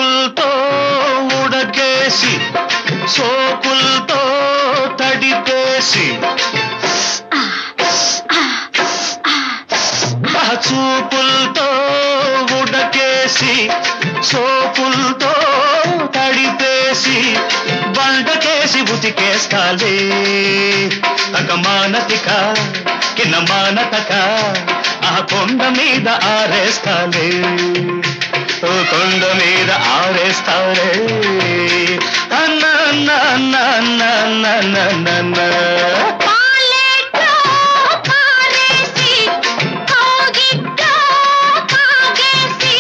చూపులతో ఉడకేసి సోకులతో తడిపేసి ఆ చూపులతో ఉడకేసి సోపులతో తడిపేసి బండకేసి ఉతికేస్తాలే తక మానతిక కిన్న మానతక ఆ కొండ మీద ఆరేస్తాలే ఓ కొండ మీద ఆరేస్తాలే అన్న అన్న అన్న అన్న అన్న అన్న అన్న అన్న పాలెట్లో పారేసి కౌగిట్లో కాగేసి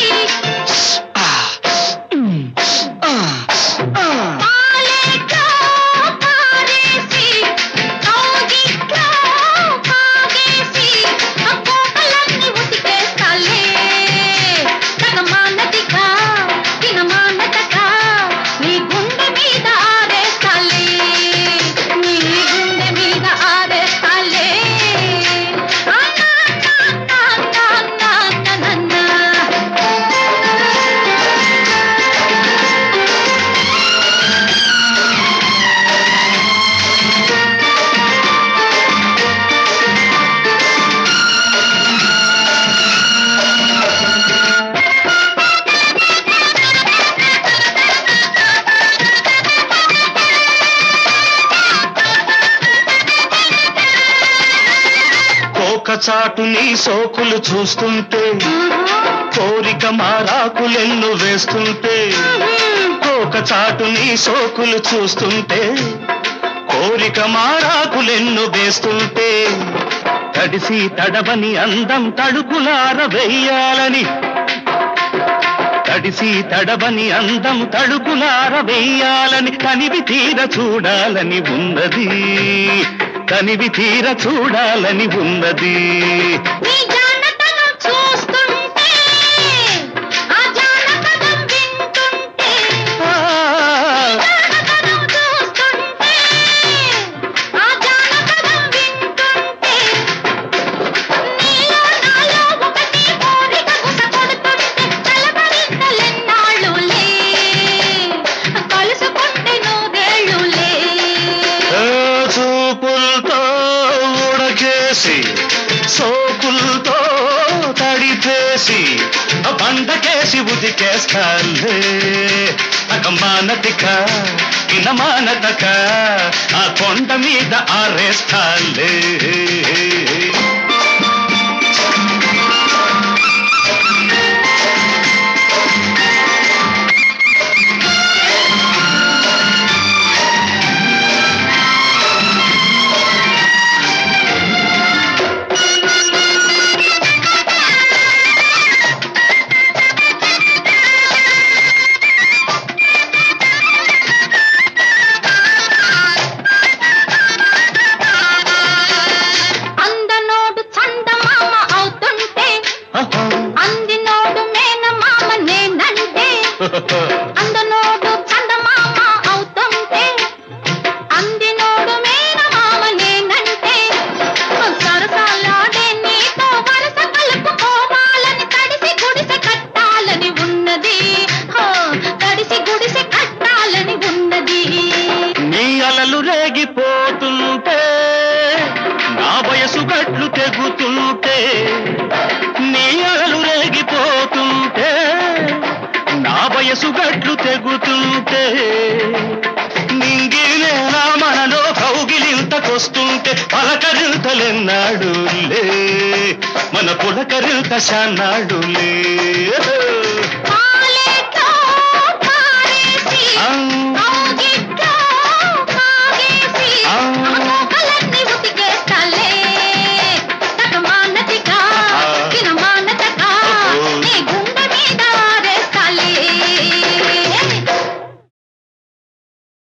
పాలెట్లో పారేసి కౌగిట్లో కాగేసి ఆ కోపలన్నీ ఉతికేస్తాలే తగమానతిగా తినమానతగా నీ గుండె మీద ఆరేస్తాలే నీ గుండె మీద ఆరేస్తాలే అన్నా అన్నా అన్నా అన్నా అన్నా కోక చాటు నీ సోకులు చూస్తుంటే కోరిక మారాకులెన్ను వేస్తుంటే కోక చాటు నీ సోకులు చూస్తుంటే కోరిక మారాకులెన్ను వేస్తుంటే తడిసి తడవని అందం తడుకులార వెయ్యాలని తడిసి తడవని అందం తడుకులార వెయ్యాలని కనివి తీర చూడాలని ఉన్నది కనివి తీర చూడాలని ఉన్నది నీ జానతనం చూస్తుంటే ఆ జానపదం వింటుంటే ఆ, జానతనం చూస్తుంటే ఆ జానపదం వింటుంటే నీలో నాలో ఒకటి కోరిక గుస కొడుతుంటే కలవరింతలెన్నాళ్ళులే కలుసుకుంటే నూరేళ్ళులే ఏ చూపులతో ఉడకేసి సోకులతో తడిపేసి ఆ బండకేసి ఉదికేస్తాలే అకమానతిక ఇనమానతక ఆ కొండ మీద ఆరేస్తాలే అందనోడు చందమామ అవుతుంటే అందినోడు మేనమామ నేనంటే అందనోడు చందమామ అవుతుంటే అందినోడు మేనమామ నేనంటే సరసాలాడే నీతో వరస కలుపుకోవాలని తడిసి గుడిసె కట్టాలని ఉన్నది హో, తడిసి గుడిసె కట్టాలని ఉన్నది నీ అలలు రేగిపోతుంటే నా వయసు గట్లు తెగుతుంటే నీ అలలు రేగిపోతుంటే నా వయసు గట్లు తెగుతుంటే నింగిలే నా మనలో కౌగిలింతకొస్తుంటే పలకరింతలెన్నాడులే మన పులకరింత శానాడులే